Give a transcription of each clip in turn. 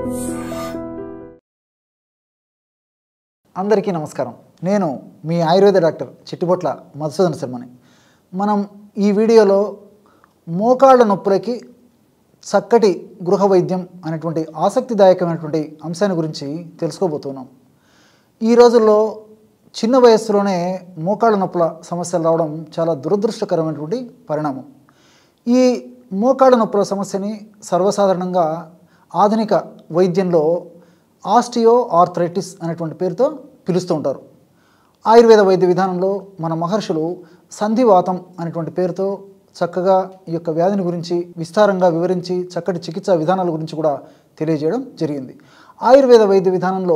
అందరికీ నమస్కారం నేను మీ ఆయుర్వేద డాక్టర్ చిట్టుబొట్ల మధుసూదన శర్మని మనం ఈ వీడియోలో మోకాళ్ళ నొప్పులకి చక్కటి గృహ వైద్యం అనేటువంటి ఆసక్తిదాయకమైనటువంటి అంశాన్ని గురించి తెలుసుకోబోతున్నాం ఈ రోజుల్లో చిన్న వయస్సులోనే మోకాళ్ళ నొప్పుల సమస్యలు రావడం చాలా దురదృష్టకరమైనటువంటి పరిణామం ఈ మోకాళ్ళ నొప్పుల సమస్యని సర్వసాధారణంగా ఆధునిక వైద్యంలో ఆస్టియో ఆర్థరైటిస్ అనేటువంటి పేరుతో పిలుస్తూ ఉంటారు ఆయుర్వేద వైద్య విధానంలో మన మహర్షులు సంధివాతం అనేటువంటి పేరుతో చక్కగా ఈ యొక్క వ్యాధిని గురించి విస్తారంగా వివరించి చక్కటి చికిత్సా విధానాల గురించి కూడా తెలియజేయడం జరిగింది ఆయుర్వేద వైద్య విధానంలో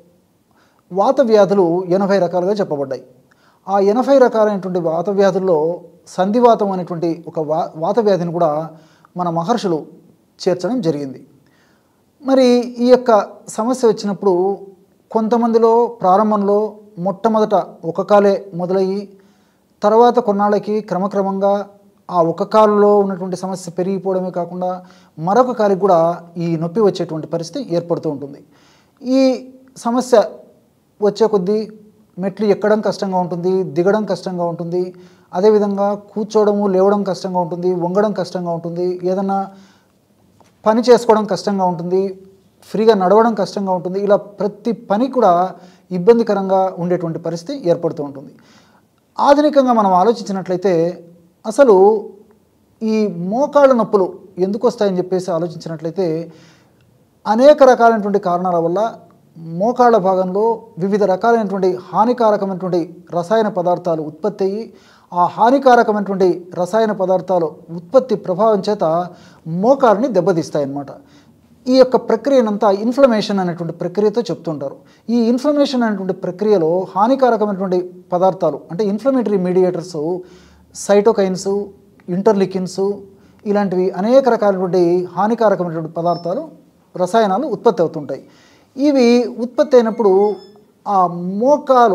వాత వ్యాధులు ఎనభై రకాలుగా చెప్పబడ్డాయి ఆ ఎనభై రకాలైనటువంటి వాత వ్యాధుల్లో సంధివాతం అనేటువంటి ఒక వా వాత వ్యాధిని కూడా మన మహర్షులు చేర్చడం జరిగింది మరి ఈ యొక్క సమస్య వచ్చినప్పుడు కొంతమందిలో ప్రారంభంలో మొట్టమొదట ఒక కాలే మొదలయ్యి తర్వాత కొన్నాళ్ళకి క్రమక్రమంగా ఆ ఒక కాలులో ఉన్నటువంటి సమస్య పెరిగిపోవడమే కాకుండా మరొక కాలికి కూడా ఈ నొప్పి వచ్చేటువంటి పరిస్థితి ఏర్పడుతూ ఉంటుంది ఈ సమస్య వచ్చే కొద్దీ మెట్లు ఎక్కడం కష్టంగా ఉంటుంది దిగడం కష్టంగా ఉంటుంది అదేవిధంగా కూర్చోవడము లేవడం కష్టంగా ఉంటుంది వంగడం కష్టంగా ఉంటుంది ఏదన్నా పని చేసుకోవడం కష్టంగా ఉంటుంది ఫ్రీగా నడవడం కష్టంగా ఉంటుంది ఇలా ప్రతి పని కూడా ఇబ్బందికరంగా ఉండేటువంటి పరిస్థితి ఏర్పడుతూ ఉంటుంది ఆధునికంగా మనం ఆలోచించినట్లయితే అసలు ఈ మోకాళ్ళ నొప్పులు ఎందుకు వస్తాయని చెప్పేసి ఆలోచించినట్లయితే అనేక రకాలైనటువంటి కారణాల వల్ల మోకాళ్ళ భాగంలో వివిధ రకాలైనటువంటి హానికారకమైనటువంటి రసాయన పదార్థాలు ఉత్పత్తి అయ్యి ఆ హానికారకమైనటువంటి రసాయన పదార్థాలు ఉత్పత్తి ప్రభావం చేత మోకాలని దెబ్బతీస్తాయన్నమాట ఈ యొక్క ప్రక్రియనంతా ఇన్ఫ్లమేషన్ అనేటువంటి ప్రక్రియతో చెప్తుంటారు ఈ ఇన్ఫ్లమేషన్ అనేటువంటి ప్రక్రియలో హానికారకమైనటువంటి పదార్థాలు అంటే ఇన్ఫ్లమేటరీ మీడియేటర్స్ సైటోకైన్స్ ఇంటర్లికిన్స్ ఇలాంటివి అనేక రకాలైనటువంటి హానికారకమైనటువంటి పదార్థాలు రసాయనాలు ఉత్పత్తి అవుతుంటాయి ఇవి ఉత్పత్తి అయినప్పుడు ఆ మోకాలు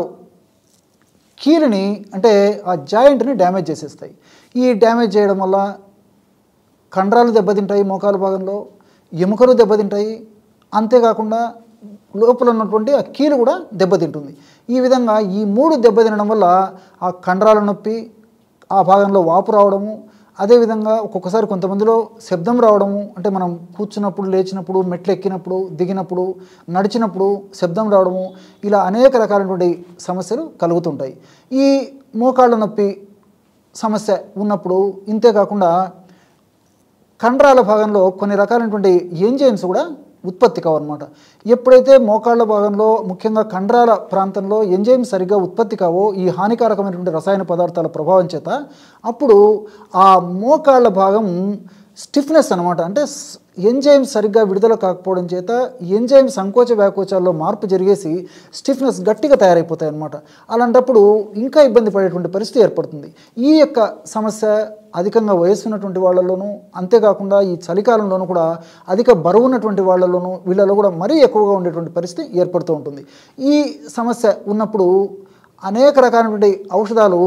కీలుని అంటే ఆ జాయింట్ని డ్యామేజ్ చేసేస్తాయి ఈ డ్యామేజ్ చేయడం వల్ల కండరాలు దెబ్బతింటాయి మోకాలు భాగంలో ఎముకలు దెబ్బతింటాయి అంతేకాకుండా లోపల ఉన్నటువంటి ఆ కీలు కూడా దెబ్బతింటుంది ఈ విధంగా ఈ మూడు దెబ్బతినడం వల్ల ఆ కండరాల నొప్పి ఆ భాగంలో వాపు రావడము అదేవిధంగా ఒక్కొక్కసారి కొంతమందిలో శబ్దం రావడము అంటే మనం కూర్చున్నప్పుడు లేచినప్పుడు మెట్లు ఎక్కినప్పుడు దిగినప్పుడు నడిచినప్పుడు శబ్దం రావడము ఇలా అనేక రకాలైనటువంటి సమస్యలు కలుగుతుంటాయి ఈ మోకాళ్ళ నొప్పి సమస్య ఉన్నప్పుడు ఇంతే కాకుండా కండరాల భాగంలో కొన్ని రకాలైనటువంటి ఎంజైమ్స్ కూడా ఉత్పత్తి కావన్నమాట ఎప్పుడైతే మోకాళ్ళ భాగంలో ముఖ్యంగా కండరాల ప్రాంతంలో ఎంజైమ్ సరిగ్గా ఉత్పత్తి కావో ఈ హానికారకమైనటువంటి రసాయన పదార్థాల ప్రభావం చేత అప్పుడు ఆ మోకాళ్ళ భాగం స్టిఫ్నెస్ అనమాట అంటే ఎంజైమ్ సరిగ్గా విడుదల కాకపోవడం చేత ఎంజైమ్ సంకోచ వ్యాకోచాల్లో మార్పు జరిగేసి స్టిఫ్నెస్ గట్టిగా తయారైపోతాయి అన్నమాట అలాంటప్పుడు ఇంకా ఇబ్బంది పడేటువంటి పరిస్థితి ఏర్పడుతుంది ఈ యొక్క సమస్య అధికంగా వయసు ఉన్నటువంటి వాళ్ళలోనూ అంతేకాకుండా ఈ చలికాలంలోనూ కూడా అధిక బరువు ఉన్నటువంటి వాళ్ళలోనూ వీళ్ళలో కూడా మరీ ఎక్కువగా ఉండేటువంటి పరిస్థితి ఏర్పడుతూ ఉంటుంది ఈ సమస్య ఉన్నప్పుడు అనేక రకాలైనటువంటి ఔషధాలు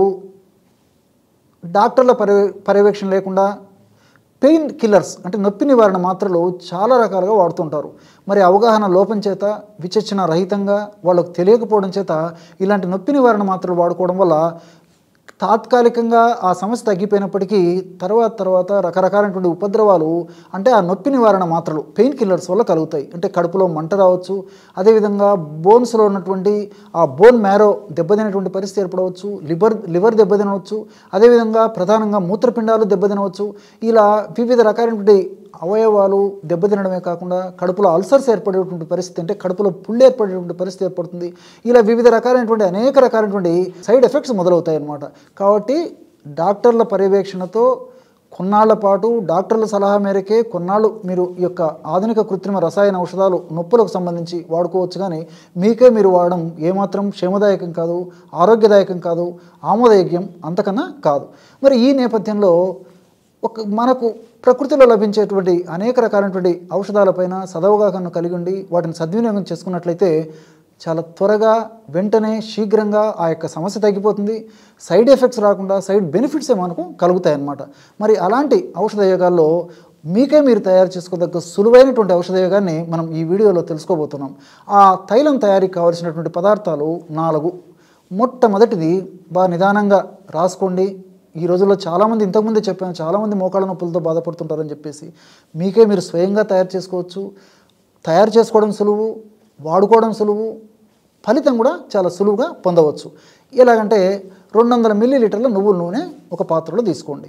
డాక్టర్ల పర్య పర్యవేక్షణ లేకుండా పెయిన్ కిల్లర్స్ అంటే నొప్పి నివారణ మాత్రలు చాలా రకాలుగా వాడుతుంటారు మరి అవగాహన లోపం చేత విచక్షణ రహితంగా వాళ్ళకు తెలియకపోవడం చేత ఇలాంటి నొప్పి నివారణ మాత్రలు వాడుకోవడం వల్ల తాత్కాలికంగా ఆ సమస్య తగ్గిపోయినప్పటికీ తర్వాత తర్వాత రకరకాలైనటువంటి ఉపద్రవాలు అంటే ఆ నొప్పి నివారణ మాత్రలు పెయిన్ కిల్లర్స్ వల్ల కలుగుతాయి అంటే కడుపులో మంట రావచ్చు అదేవిధంగా బోన్స్లో ఉన్నటువంటి ఆ బోన్ మ్యారో దెబ్బతినేటువంటి పరిస్థితి ఏర్పడవచ్చు లివర్ లివర్ దెబ్బతినవచ్చు అదేవిధంగా ప్రధానంగా మూత్రపిండాలు దెబ్బతినవచ్చు ఇలా వివిధ రకాలైనటువంటి అవయవాలు దెబ్బతినడమే కాకుండా కడుపులో అల్సర్స్ ఏర్పడేటువంటి పరిస్థితి అంటే కడుపులో పుళ్ళు ఏర్పడేటువంటి పరిస్థితి ఏర్పడుతుంది ఇలా వివిధ రకాలైనటువంటి అనేక రకాలైనటువంటి సైడ్ ఎఫెక్ట్స్ మొదలవుతాయి అన్నమాట కాబట్టి డాక్టర్ల పర్యవేక్షణతో కొన్నాళ్ల పాటు డాక్టర్ల సలహా మేరకే కొన్నాళ్ళు మీరు ఈ యొక్క ఆధునిక కృత్రిమ రసాయన ఔషధాలు నొప్పులకు సంబంధించి వాడుకోవచ్చు కానీ మీకే మీరు వాడడం ఏమాత్రం క్షేమదాయకం కాదు ఆరోగ్యదాయకం కాదు ఆమోదయోగ్యం అంతకన్నా కాదు మరి ఈ నేపథ్యంలో ఒక మనకు ప్రకృతిలో లభించేటువంటి అనేక రకాలైనటువంటి ఔషధాలపైన సదవగాహన కలిగి ఉండి వాటిని సద్వినియోగం చేసుకున్నట్లయితే చాలా త్వరగా వెంటనే శీఘ్రంగా ఆ యొక్క సమస్య తగ్గిపోతుంది సైడ్ ఎఫెక్ట్స్ రాకుండా సైడ్ బెనిఫిట్సే మనకు కలుగుతాయి అన్నమాట మరి అలాంటి ఔషధ యోగాల్లో మీకే మీరు తయారు చేసుకోదగ్గ సులువైనటువంటి ఔషధయోగాన్ని మనం ఈ వీడియోలో తెలుసుకోబోతున్నాం ఆ తైలం తయారీకి కావలసినటువంటి పదార్థాలు నాలుగు మొట్టమొదటిది బాగా నిదానంగా రాసుకోండి ఈ రోజుల్లో చాలామంది ఇంతకుముందే చెప్పాను చాలామంది మోకాళ్ళ నొప్పులతో బాధపడుతుంటారని చెప్పేసి మీకే మీరు స్వయంగా తయారు చేసుకోవచ్చు తయారు చేసుకోవడం సులువు వాడుకోవడం సులువు ఫలితం కూడా చాలా సులువుగా పొందవచ్చు ఎలాగంటే రెండు వందల మిల్లీలీటర్ల నువ్వుల నూనె ఒక పాత్రలో తీసుకోండి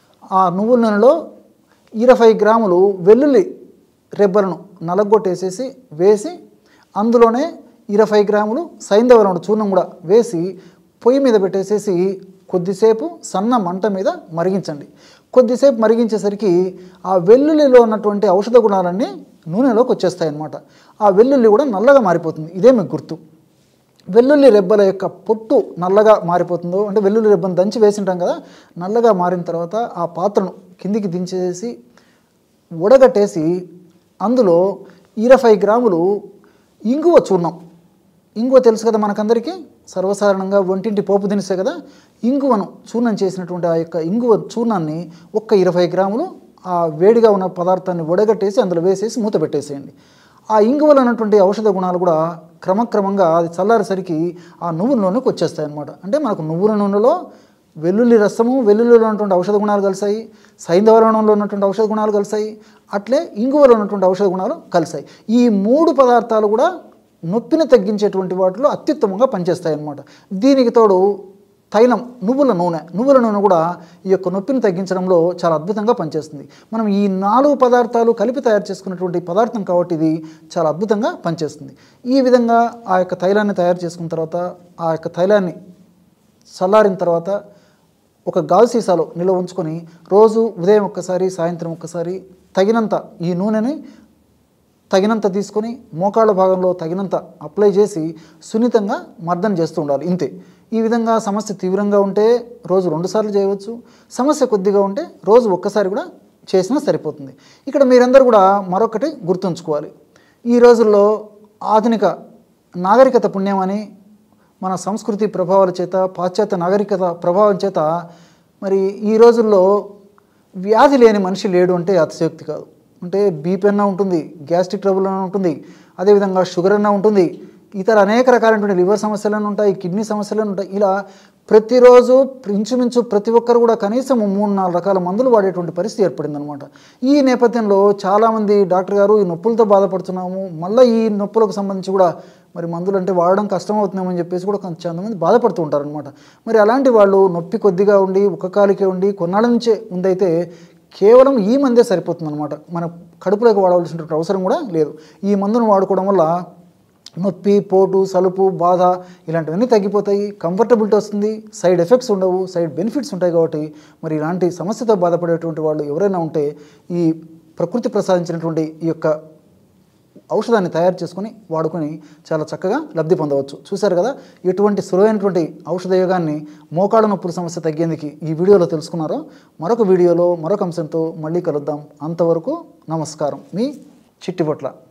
ఆ నువ్వుల నూనెలో ఇరవై గ్రాములు వెల్లుల్లి రెబ్బలను నలగొట్టేసేసి వేసి అందులోనే ఇరవై గ్రాములు సైంధవ చూర్ణం కూడా వేసి పొయ్యి మీద పెట్టేసేసి కొద్దిసేపు సన్న మంట మీద మరిగించండి కొద్దిసేపు మరిగించేసరికి ఆ వెల్లుల్లిలో ఉన్నటువంటి ఔషధ గుణాలన్నీ నూనెలోకి వచ్చేస్తాయి అన్నమాట ఆ వెల్లుల్లి కూడా నల్లగా మారిపోతుంది ఇదే మీకు గుర్తు వెల్లుల్లి రెబ్బల యొక్క పొట్టు నల్లగా మారిపోతుందో అంటే వెల్లుల్లి రెబ్బను దంచి వేసింటాం కదా నల్లగా మారిన తర్వాత ఆ పాత్రను కిందికి దించేసి ఉడగట్టేసి అందులో ఇరవై గ్రాములు ఇంగువ చూర్ణం ఇంగువ తెలుసు కదా మనకందరికీ సర్వసాధారణంగా వంటింటి పోపు దినుసే కదా ఇంగువను చూర్ణం చేసినటువంటి ఆ యొక్క ఇంగువ చూర్ణాన్ని ఒక్క ఇరవై గ్రాములు ఆ వేడిగా ఉన్న పదార్థాన్ని వడగట్టేసి అందులో వేసేసి మూత పెట్టేసేయండి ఆ ఇంగువలో ఉన్నటువంటి ఔషధ గుణాలు కూడా క్రమక్రమంగా అది చల్లారేసరికి ఆ నువ్వుల నూనెకి వచ్చేస్తాయి అన్నమాట అంటే మనకు నువ్వుల నూనెలో వెల్లుల్లి రసము వెల్లుల్లిలో ఉన్నటువంటి ఔషధ గుణాలు కలిసాయి సైంధవరణంలో ఉన్నటువంటి ఔషధ గుణాలు కలిసాయి అట్లే ఇంగువలో ఉన్నటువంటి ఔషధ గుణాలు కలిసాయి ఈ మూడు పదార్థాలు కూడా నొప్పిని తగ్గించేటువంటి వాటిలో అత్యుత్తమంగా పనిచేస్తాయి అన్నమాట దీనికి తోడు తైలం నువ్వుల నూనె నువ్వుల నూనె కూడా ఈ యొక్క నొప్పిని తగ్గించడంలో చాలా అద్భుతంగా పనిచేస్తుంది మనం ఈ నాలుగు పదార్థాలు కలిపి తయారు చేసుకున్నటువంటి పదార్థం కాబట్టి ఇది చాలా అద్భుతంగా పనిచేస్తుంది ఈ విధంగా ఆ యొక్క తైలాన్ని తయారు చేసుకున్న తర్వాత ఆ యొక్క తైలాన్ని చల్లారిన తర్వాత ఒక గాజు సీసాలో నిల్వ ఉంచుకొని రోజు ఉదయం ఒక్కసారి సాయంత్రం ఒక్కసారి తగినంత ఈ నూనెని తగినంత తీసుకొని మోకాళ్ళ భాగంలో తగినంత అప్లై చేసి సున్నితంగా మర్దన చేస్తూ ఉండాలి ఇంతే ఈ విధంగా సమస్య తీవ్రంగా ఉంటే రోజు రెండుసార్లు చేయవచ్చు సమస్య కొద్దిగా ఉంటే రోజు ఒక్కసారి కూడా చేసినా సరిపోతుంది ఇక్కడ మీరందరూ కూడా మరొకటి గుర్తుంచుకోవాలి ఈ రోజుల్లో ఆధునిక నాగరికత పుణ్యమని మన సంస్కృతి ప్రభావాల చేత పాశ్చాత్య నాగరికత ప్రభావం చేత మరి ఈ రోజుల్లో వ్యాధి లేని మనిషి లేడు అంటే అతిశయోక్తి కాదు అంటే బీపీ అన్న ఉంటుంది గ్యాస్ట్రిక్ ట్రబుల్ అన్న ఉంటుంది అదేవిధంగా షుగర్ అన్న ఉంటుంది ఇతర అనేక రకాలైనటువంటి లివర్ సమస్యలను ఉంటాయి కిడ్నీ సమస్యలను ఉంటాయి ఇలా ప్రతిరోజు ఇంచుమించు ప్రతి ఒక్కరు కూడా కనీసం మూడు నాలుగు రకాల మందులు వాడేటువంటి పరిస్థితి ఏర్పడిందనమాట ఈ నేపథ్యంలో చాలామంది డాక్టర్ గారు ఈ నొప్పులతో బాధపడుతున్నాము మళ్ళీ ఈ నొప్పులకు సంబంధించి కూడా మరి మందులు అంటే వాడడం కష్టమవుతున్నామని చెప్పేసి కూడా కొంతమంది బాధపడుతూ ఉంటారనమాట మరి అలాంటి వాళ్ళు నొప్పి కొద్దిగా ఉండి ఒక కాలికే ఉండి కొన్నాళ్ళ నుంచే ఉందైతే కేవలం ఈ మందే సరిపోతుందన్నమాట మన కడుపులోకి వాడవలసినటువంటి అవసరం కూడా లేదు ఈ మందును వాడుకోవడం వల్ల నొప్పి పోటు సలుపు బాధ ఇలాంటివన్నీ తగ్గిపోతాయి కంఫర్టబిలిటీ వస్తుంది సైడ్ ఎఫెక్ట్స్ ఉండవు సైడ్ బెనిఫిట్స్ ఉంటాయి కాబట్టి మరి ఇలాంటి సమస్యతో బాధపడేటువంటి వాళ్ళు ఎవరైనా ఉంటే ఈ ప్రకృతి ప్రసాదించినటువంటి ఈ యొక్క ఔషధాన్ని తయారు చేసుకొని వాడుకొని చాలా చక్కగా లబ్ధి పొందవచ్చు చూశారు కదా ఎటువంటి సులువైనటువంటి ఔషధ యోగాన్ని మోకాళ్ళ నొప్పుల సమస్య తగ్గేందుకు ఈ వీడియోలో తెలుసుకున్నారో మరొక వీడియోలో మరొక అంశంతో మళ్ళీ కలుద్దాం అంతవరకు నమస్కారం మీ చిట్టిపొట్ల